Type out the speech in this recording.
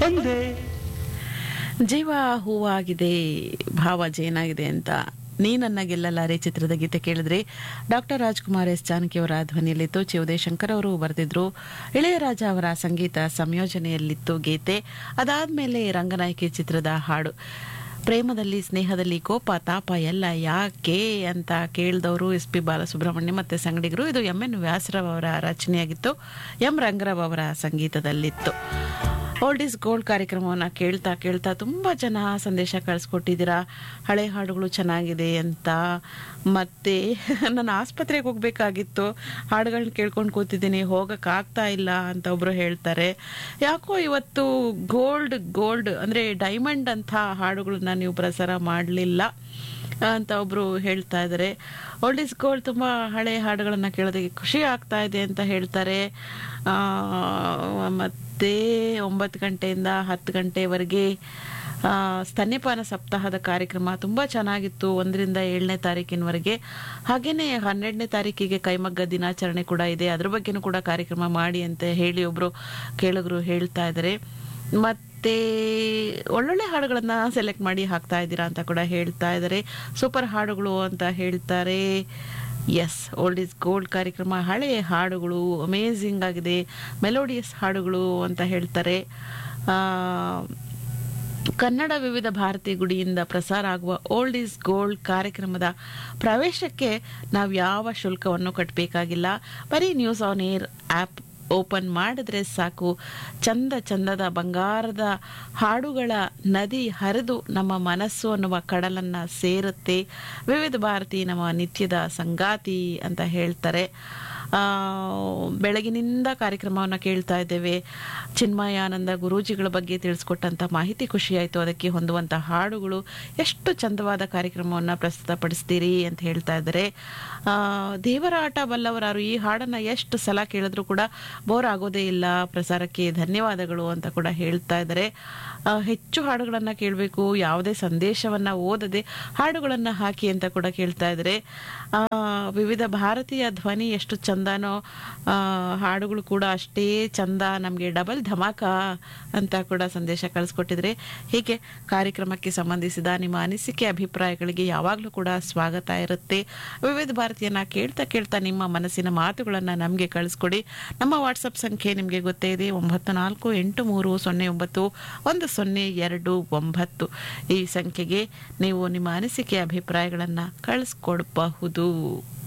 ಬಂದೆ ಜೀವ ಹೂವಾಗಿದೆ ಭಾವ ಜೇನಾಗಿದೆ ಅಂತ ನೀ ನನ್ನ ಗೆಲ್ಲಲಾರೆ ಚಿತ್ರದ ಗೀತೆ ಕೇಳಿದ್ರೆ ಡಾಕ್ಟರ್ ರಾಜ್ಕುಮಾರ್ ಎಸ್ ಜಾನಕಿ ಅವರ ಧ್ವನಿಯಲ್ಲಿತ್ತು ಚಿ ಉದಯಶಂಕರ್ ಅವರು ಬರೆದಿದ್ರು ಇಳೆಯರಾಜ ಅವರ ಸಂಗೀತ ಸಂಯೋಜನೆಯಲ್ಲಿತ್ತು ಗೀತೆ ಅದಾದ್ಮೇಲೆ ರಂಗನಾಯಕಿ ಚಿತ್ರದ ಹಾಡು ಪ್ರೇಮದಲ್ಲಿ ಸ್ನೇಹದಲ್ಲಿ ಕೋಪ ತಾಪ ಎಲ್ಲ ಯಾಕೆ ಅಂತ ಕೇಳಿದವರು ಎಸ್ ಪಿ ಬಾಲಸುಬ್ರಹ್ಮಣ್ಯ ಮತ್ತೆ ಸಂಗಡಿಗರು ಇದು ಎಂ ಎನ್ ವ್ಯಾಸರಾವ್ ಅವರ ರಚನೆಯಾಗಿತ್ತು ಎಂ ರಂಗರಾವ್ ಅವರ ಸಂಗೀತದಲ್ಲಿತ್ತು ಓಲ್ಡ್ ಇಸ್ ಗೋಲ್ಡ್ ಕಾರ್ಯಕ್ರಮವನ್ನು ಕೇಳ್ತಾ ಕೇಳ್ತಾ ತುಂಬ ಜನ ಸಂದೇಶ ಕಳಿಸ್ಕೊಟ್ಟಿದ್ದೀರಾ ಹಳೆ ಹಾಡುಗಳು ಚೆನ್ನಾಗಿದೆ ಅಂತ ಮತ್ತೆ ನಾನು ಆಸ್ಪತ್ರೆಗೆ ಹೋಗ್ಬೇಕಾಗಿತ್ತು ಹಾಡುಗಳನ್ನ ಕೇಳ್ಕೊಂಡು ಕೂತಿದ್ದೀನಿ ಹೋಗಕ್ಕಾಗ್ತಾ ಇಲ್ಲ ಅಂತ ಒಬ್ರು ಹೇಳ್ತಾರೆ ಯಾಕೋ ಇವತ್ತು ಗೋಲ್ಡ್ ಗೋಲ್ಡ್ ಅಂದರೆ ಡೈಮಂಡ್ ಅಂತ ಹಾಡುಗಳನ್ನ ನೀವು ಪ್ರಸಾರ ಮಾಡಲಿಲ್ಲ ಅಂತ ಒಬ್ರು ಹೇಳ್ತಾ ಇದ್ದಾರೆ ಓಲ್ಡ್ ಇಸ್ ಗೋಲ್ಡ್ ತುಂಬ ಹಳೆ ಹಾಡುಗಳನ್ನು ಕೇಳೋದಕ್ಕೆ ಖುಷಿ ಆಗ್ತಾ ಇದೆ ಅಂತ ಹೇಳ್ತಾರೆ ಆ, ಮತ್ತೆ ಒಂಬತ್ತು ಗಂಟೆಯಿಂದ ಹತ್ತು ಗಂಟೆವರೆಗೆ ಆ, ಸ್ತನ್ಯಪಾನ ಸಪ್ತಾಹದ ಕಾರ್ಯಕ್ರಮ ತುಂಬ ಚೆನ್ನಾಗಿತ್ತು ಒಂದರಿಂದ ಏಳನೇ ತಾರೀಕಿನವರೆಗೆ ಹಾಗೇನೆ ಹನ್ನೆರಡನೇ ತಾರೀಕಿಗೆ ಕೈಮಗ್ಗ ದಿನಾಚರಣೆ ಕೂಡ ಇದೆ ಅದ್ರ ಬಗ್ಗೆನೂ ಕೂಡ ಕಾರ್ಯಕ್ರಮ ಮಾಡಿ ಅಂತ ಹೇಳಿ ಒಬ್ರು ಕೇಳುಗರು ಹೇಳ್ತಾ ಇದ್ದಾರೆ ಮತ್ತೆ ಒಳ್ಳೊಳ್ಳೆ ಹಾಡುಗಳನ್ನ ಸೆಲೆಕ್ಟ್ ಮಾಡಿ ಹಾಕ್ತಾ ಇದ್ದೀರಾ ಅಂತ ಕೂಡ ಹೇಳ್ತಾ ಇದ್ದಾರೆ ಸೂಪರ್ ಹಾಡುಗಳು ಅಂತ ಹೇಳ್ತಾರೆ ಎಸ್ ಓಲ್ಡ್ ಇಸ್ ಗೋಲ್ಡ್ ಕಾರ್ಯಕ್ರಮ ಹಳೆಯ ಹಾಡುಗಳು ಅಮೇಝಿಂಗ್ ಆಗಿದೆ ಮೆಲೋಡಿಯಸ್ ಹಾಡುಗಳು ಅಂತ ಹೇಳ್ತಾರೆ ಆ, ಕನ್ನಡ ವಿವಿಧ ಭಾರತಿ ಗುಡಿಯಿಂದ ಪ್ರಸಾರ ಆಗುವ ಓಲ್ಡ್ ಈಸ್ ಗೋಲ್ಡ್ ಕಾರ್ಯಕ್ರಮದ ಪ್ರವೇಶಕ್ಕೆ ನಾವು ಯಾವ ಶುಲ್ಕವನ್ನು ಕಟ್ಟಬೇಕಾಗಿಲ್ಲ ಬರೀ news on air app open ಮಾಡಿದ್ರೆ ಸಾಕು ಚಂದ ಚಂದದ ಬಂಗಾರದ ಹಾಡುಗಳ ನದಿ ಹರಿದು ನಮ್ಮ ಮನಸ್ಸು ಅನ್ನುವ ಕಡಲನ್ನು ಸೇರುತ್ತೆ ವಿವಿಧ ಭಾರತಿ ನಮ್ಮ ನಿತ್ಯದ ಸಂಗಾತಿ ಅಂತ ಹೇಳ್ತಾರೆ ಆ, ಬೆಳಗಿನಿಂದ ಕಾರ್ಯಕ್ರಮವನ್ನು ಕೇಳ್ತಾ ಇದ್ದೇವೆ ಚಿನ್ಮಯಾನಂದ ಗುರೂಜಿಗಳ ಬಗ್ಗೆ ತಿಳಿಸ್ಕೊಟ್ಟಂಥ ಮಾಹಿತಿ ಖುಷಿಯಾಯಿತು ಅದಕ್ಕೆ ಹೊಂದುವಂಥ ಹಾಡುಗಳು ಎಷ್ಟು ಚಂದವಾದ ಕಾರ್ಯಕ್ರಮವನ್ನು ಪ್ರಸ್ತುತಪಡಿಸ್ತೀರಿ ಅಂತ ಹೇಳ್ತಾ ಇದ್ದಾರೆ ಆ, ದೇವರ ಆಟ ಬಲ್ಲವರಾರು ಈ ಹಾಡನ್ನು ಎಷ್ಟು ಸಲ ಕೇಳಿದ್ರು ಕೂಡ ಬೋರ್ ಆಗೋದೇ ಇಲ್ಲ ಪ್ರಸಾರಕ್ಕೆ ಧನ್ಯವಾದಗಳು ಅಂತ ಕೂಡ ಹೇಳ್ತಾ ಇದ್ದಾರೆ ಆ, ಹೆಚ್ಚು ಹಾಡುಗಳನ್ನು ಕೇಳಬೇಕು ಯಾವುದೇ ಸಂದೇಶವನ್ನು ಓದದೆ ಹಾಡುಗಳನ್ನು ಹಾಕಿ ಅಂತ ಕೂಡ ಕೇಳ್ತಾ ಇದ್ದಾರೆ ಆ, ವಿವಿಧ ಭಾರತೀಯ ಧ್ವನಿ ಎಷ್ಟು ಚಂದನೋ ಆ, ಹಾಡುಗಳು ಕೂಡ ಅಷ್ಟೇ ಚಂದ ನಮಗೆ ಡಬಲ್ ಧಮಾಕ ಅಂತ ಕೂಡ ಸಂದೇಶ ಕಳಿಸ್ಕೊಟ್ಟಿದ್ರೆ ಹೀಗೆ ಕಾರ್ಯಕ್ರಮಕ್ಕೆ ಸಂಬಂಧಿಸಿದ ನಿಮ್ಮ ಅನಿಸಿಕೆ ಅಭಿಪ್ರಾಯಗಳಿಗೆ ಯಾವಾಗಲೂ ಕೂಡ ಸ್ವಾಗತ ಇರುತ್ತೆ ವಿವಿಧ ಭಾರತೀಯನ ಕೇಳ್ತಾ ಕೇಳ್ತಾ ನಿಮ್ಮ ಮನಸ್ಸಿನ ಮಾತುಗಳನ್ನು ನಮಗೆ ಕಳಿಸ್ಕೊಡಿ ನಮ್ಮ ವಾಟ್ಸಪ್ ಸಂಖ್ಯೆ ನಿಮಗೆ ಗೊತ್ತೇ ಇದೆ ಒಂಬತ್ತು ನಾಲ್ಕು ಎಂಟು ಮೂರು ಸೊನ್ನೆ ಒಂಬತ್ತು ಒಂದು ಸೊನ್ನೆ ಎರಡು ಒಂಬತ್ತು ಈ ಸಂಖ್ಯೆಗೆ ನೀವು ನಿಮ್ಮ ಅನಿಸಿಕೆ ಅಭಿಪ್ರಾಯಗಳನ್ನು ಕಳಿಸ್ಕೊಡ್ಬಹುದು